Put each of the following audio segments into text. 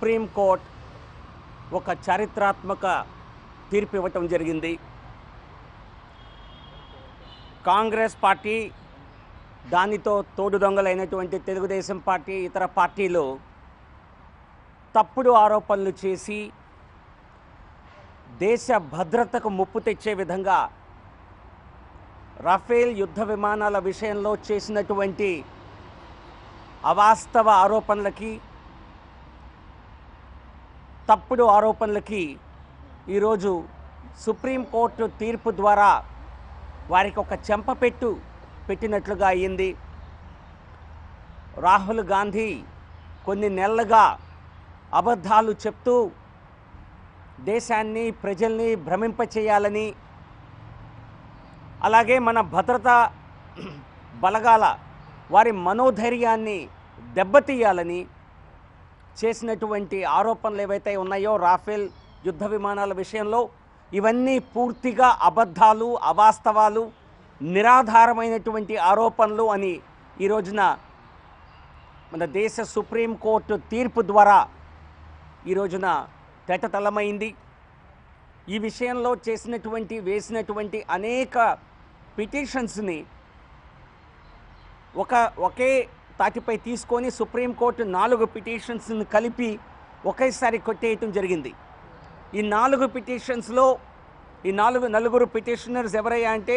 supreme court ఒక చారిత్రాత్మక తీర్పు ఇవ్వటం జరిగింది కాంగ్రెస్ పార్టీ దానితో తోడు దొంగలైనటువంటి తెలుగుదేశం పార్టీ ఇతర పార్టీలు తప్పుడు ఆరోపణలు చేసి దేశ భద్రతకు ముప్పు తెచ్చే విధంగా రఫేల్ యుద్ధ విమానాల విషయంలో చేసినటువంటి అవాస్తవ ఆరోపణలకి తప్పుడు ఆరోపణలకి ఈరోజు సుప్రీంకోర్టు తీర్పు ద్వారా వారికి ఒక చెంపపెట్టు పెట్టినట్లుగా అయ్యింది రాహుల్ గాంధీ కొన్ని నెలలుగా అబద్ధాలు చెప్తూ దేశాన్ని ప్రజల్ని భ్రమింపచేయాలని అలాగే మన భద్రతా బలగాల వారి మనోధైర్యాన్ని దెబ్బతీయాలని చేసినటువంటి ఆరోపణలు ఏవైతే ఉన్నాయో రాఫేల్ యుద్ధ విమానాల విషయంలో ఇవన్నీ పూర్తిగా అబద్ధాలు అవాస్తవాలు నిరాధారమైనటువంటి ఆరోపణలు అని ఈ రోజున మన దేశ సుప్రీంకోర్టు తీర్పు ద్వారా ఈ రోజున తెటతలమైంది ఈ విషయంలో చేసినటువంటి వేసినటువంటి అనేక పిటిషన్స్ని ఒక ఒకే తాటిపై తీసుకొని సుప్రీంకోర్టు నాలుగు పిటిషన్స్ని కలిపి ఒకేసారి కొట్టేయటం జరిగింది ఈ నాలుగు పిటిషన్స్లో ఈ నాలుగు నలుగురు పిటిషనర్స్ ఎవరయ్యా అంటే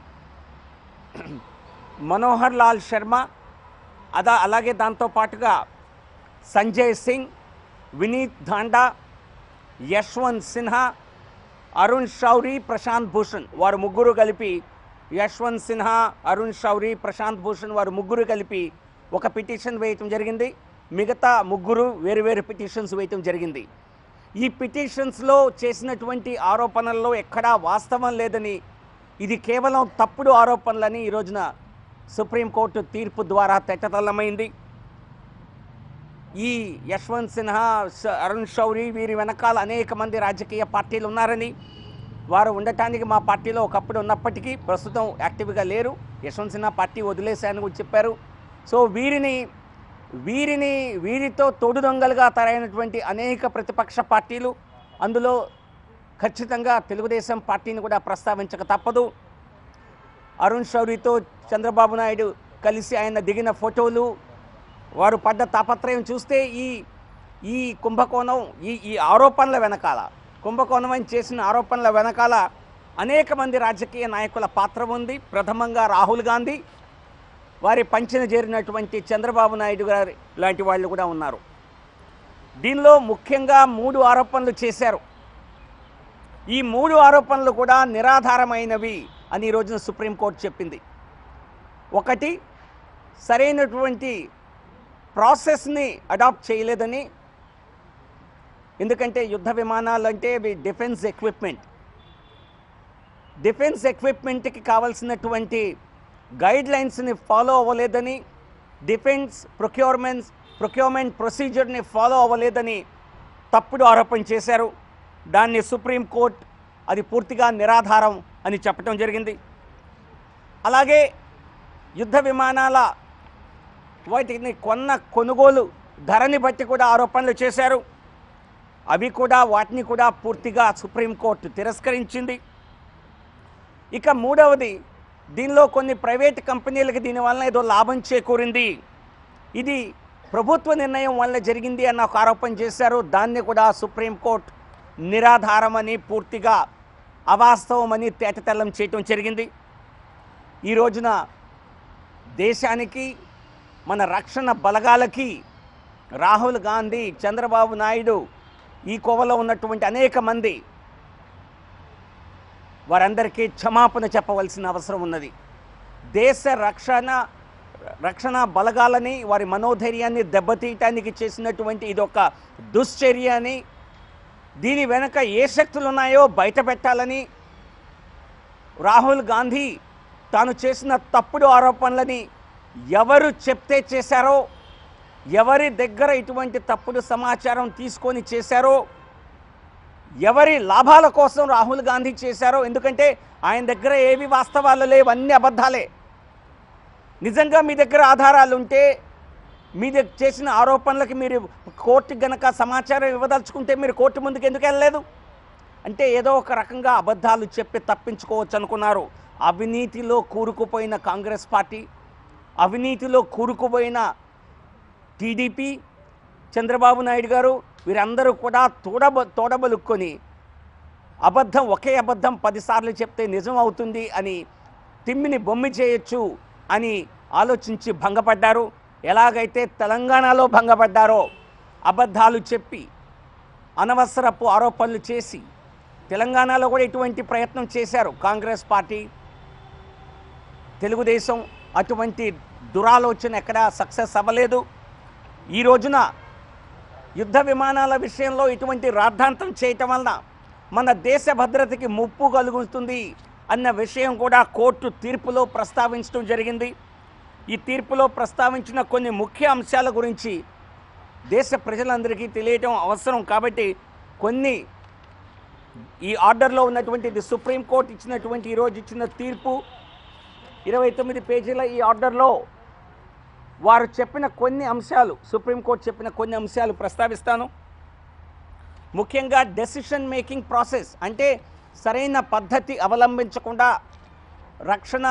మనోహర్ లాల్ శర్మ అదా అలాగే దాంతో పాటుగా సంజయ్ సింగ్ వినీత్ ధాండా యశ్వంత్ సిన్హా అరుణ్ షౌరి ప్రశాంత్ భూషణ్ వారు ముగ్గురు కలిపి యశ్వంత్ సిన్హా అరుణ్ షౌరి ప్రశాంత్ భూషణ్ వారు ముగ్గురు కలిపి ఒక పిటిషన్ వేయటం జరిగింది మిగతా ముగ్గురు వేరు వేరు పిటిషన్స్ వేయటం జరిగింది ఈ పిటిషన్స్లో చేసినటువంటి ఆరోపణల్లో ఎక్కడా వాస్తవం లేదని ఇది కేవలం తప్పుడు ఆరోపణలని ఈ రోజున సుప్రీంకోర్టు తీర్పు ద్వారా తెట్టతల్లమైంది ఈ యశ్వంత్ సిన్హా స- అరుణ్ షౌరి వీరి వెనకాల అనేక మంది రాజకీయ పార్టీలు ఉన్నారని వారు ఉండటానికి మా పార్టీలో ఒకప్పుడు ఉన్నప్పటికీ ప్రస్తుతం యాక్టివ్గా లేరు యశ్వంత్ సిన్హా పార్టీ వదిలేశారని కూడా చెప్పారు సో వీరిని వీరిని వీరితో తోడు దొంగలుగా తరైనటువంటి అనేక ప్రతిపక్ష పార్టీలు అందులో ఖచ్చితంగా తెలుగుదేశం పార్టీని కూడా ప్రస్తావించక తప్పదు అరుణ్ షౌరితో చంద్రబాబు నాయుడు కలిసి ఆయన దిగిన ఫోటోలు వారు పడ్డ తాపత్రయం చూస్తే ఈ ఈ కుంభకోణం ఈ ఈ ఆరోపణల వెనకాల కుంభకోణం అని చేసిన ఆరోపణల వెనకాల అనేక మంది రాజకీయ నాయకుల పాత్ర ఉంది ప్రథమంగా రాహుల్ గాంధీ వారి పంచిన చేరినటువంటి చంద్రబాబు నాయుడు గారి లాంటి వాళ్ళు కూడా ఉన్నారు దీనిలో ముఖ్యంగా మూడు ఆరోపణలు చేశారు ఈ మూడు ఆరోపణలు కూడా నిరాధారమైనవి అని ఈ రోజున సుప్రీంకోర్టు చెప్పింది ఒకటి సరైనటువంటి ప్రాసెస్ని అడాప్ట్ చేయలేదని ఎందుకంటే యుద్ధ విమానాలు అంటే ఇవి డిఫెన్స్ ఎక్విప్మెంట్ డిఫెన్స్ ఎక్విప్మెంట్కి కావాల్సినటువంటి గైడ్ లైన్స్ని ఫాలో అవ్వలేదని డిఫెన్స్ ప్రొక్యూర్మెంట్స్ ప్రొక్యూర్మెంట్ ప్రొసీజర్ని ఫాలో అవ్వలేదని తప్పుడు ఆరోపణ చేశారు దాన్ని సుప్రీంకోర్టు అది పూర్తిగా నిరాధారం అని చెప్పడం జరిగింది అలాగే యుద్ధ విమానాల వాటిని కొన్న కొనుగోలు ధరని బట్టి కూడా ఆరోపణలు చేశారు అవి కూడా వాటిని కూడా పూర్తిగా సుప్రీంకోర్టు తిరస్కరించింది ఇక మూడవది దీనిలో కొన్ని ప్రైవేట్ కంపెనీలకు దీనివల్ల ఏదో లాభం చేకూరింది ఇది ప్రభుత్వ నిర్ణయం వల్ల జరిగింది అన్న ఒక ఆరోపణ చేశారు దాన్ని కూడా సుప్రీంకోర్టు నిరాధారమని పూర్తిగా అవాస్తవమని తేటతెల్లం చేయటం జరిగింది ఈ రోజున దేశానికి మన రక్షణ బలగాలకి రాహుల్ గాంధీ చంద్రబాబు నాయుడు ఈ కోవలో ఉన్నటువంటి అనేక మంది వారందరికీ క్షమాపణ చెప్పవలసిన అవసరం ఉన్నది దేశ రక్షణ రక్షణ బలగాలని వారి మనోధైర్యాన్ని దెబ్బతీయటానికి చేసినటువంటి ఇది ఒక దుశ్చర్య అని దీని వెనుక ఏ శక్తులు ఉన్నాయో బయట పెట్టాలని రాహుల్ గాంధీ తాను చేసిన తప్పుడు ఆరోపణలని ఎవరు చెప్తే చేశారో ఎవరి దగ్గర ఇటువంటి తప్పుడు సమాచారం తీసుకొని చేశారో ఎవరి లాభాల కోసం రాహుల్ గాంధీ చేశారో ఎందుకంటే ఆయన దగ్గర ఏవి వాస్తవాలు లేవు అన్ని అబద్ధాలే నిజంగా మీ దగ్గర ఆధారాలు ఉంటే మీద చేసిన ఆరోపణలకి మీరు కోర్టుకి గనక సమాచారం ఇవ్వదలుచుకుంటే మీరు కోర్టు ముందుకు ఎందుకు వెళ్ళలేదు అంటే ఏదో ఒక రకంగా అబద్ధాలు చెప్పి తప్పించుకోవచ్చు అనుకున్నారు అవినీతిలో కూరుకుపోయిన కాంగ్రెస్ పార్టీ అవినీతిలో కూరుకుపోయిన టీడీపీ చంద్రబాబు నాయుడు గారు వీరందరూ కూడా తోడబ తోడబలుక్కొని అబద్ధం ఒకే అబద్ధం పదిసార్లు చెప్తే నిజం అవుతుంది అని తిమ్మిని బొమ్మి చేయొచ్చు అని ఆలోచించి భంగపడ్డారు ఎలాగైతే తెలంగాణలో భంగపడ్డారో అబద్ధాలు చెప్పి అనవసరపు ఆరోపణలు చేసి తెలంగాణలో కూడా ఇటువంటి ప్రయత్నం చేశారు కాంగ్రెస్ పార్టీ తెలుగుదేశం అటువంటి దురాలోచన ఎక్కడా సక్సెస్ అవ్వలేదు ఈ రోజున యుద్ధ విమానాల విషయంలో ఇటువంటి రాద్ధాంతం చేయటం వలన మన దేశ భద్రతకి ముప్పు కలుగుతుంది అన్న విషయం కూడా కోర్టు తీర్పులో ప్రస్తావించడం జరిగింది ఈ తీర్పులో ప్రస్తావించిన కొన్ని ముఖ్య అంశాల గురించి దేశ ప్రజలందరికీ తెలియటం అవసరం కాబట్టి కొన్ని ఈ ఆర్డర్లో ఉన్నటువంటి ఇది సుప్రీంకోర్టు ఇచ్చినటువంటి ఈరోజు ఇచ్చిన తీర్పు ఇరవై తొమ్మిది పేజీల ఈ ఆర్డర్లో వారు చెప్పిన కొన్ని అంశాలు సుప్రీంకోర్టు చెప్పిన కొన్ని అంశాలు ప్రస్తావిస్తాను ముఖ్యంగా డెసిషన్ మేకింగ్ ప్రాసెస్ అంటే సరైన పద్ధతి అవలంబించకుండా రక్షణ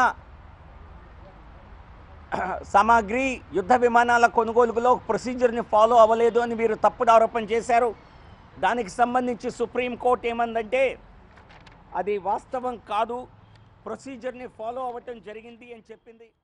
సామాగ్రి యుద్ధ విమానాల కొనుగోలులో ప్రొసీజర్ని ఫాలో అవ్వలేదు అని వీరు తప్పుడు ఆరోపణ చేశారు దానికి సంబంధించి సుప్రీంకోర్టు ఏమందంటే అది వాస్తవం కాదు ప్రొసీజర్ని ఫాలో అవ్వటం జరిగింది అని చెప్పింది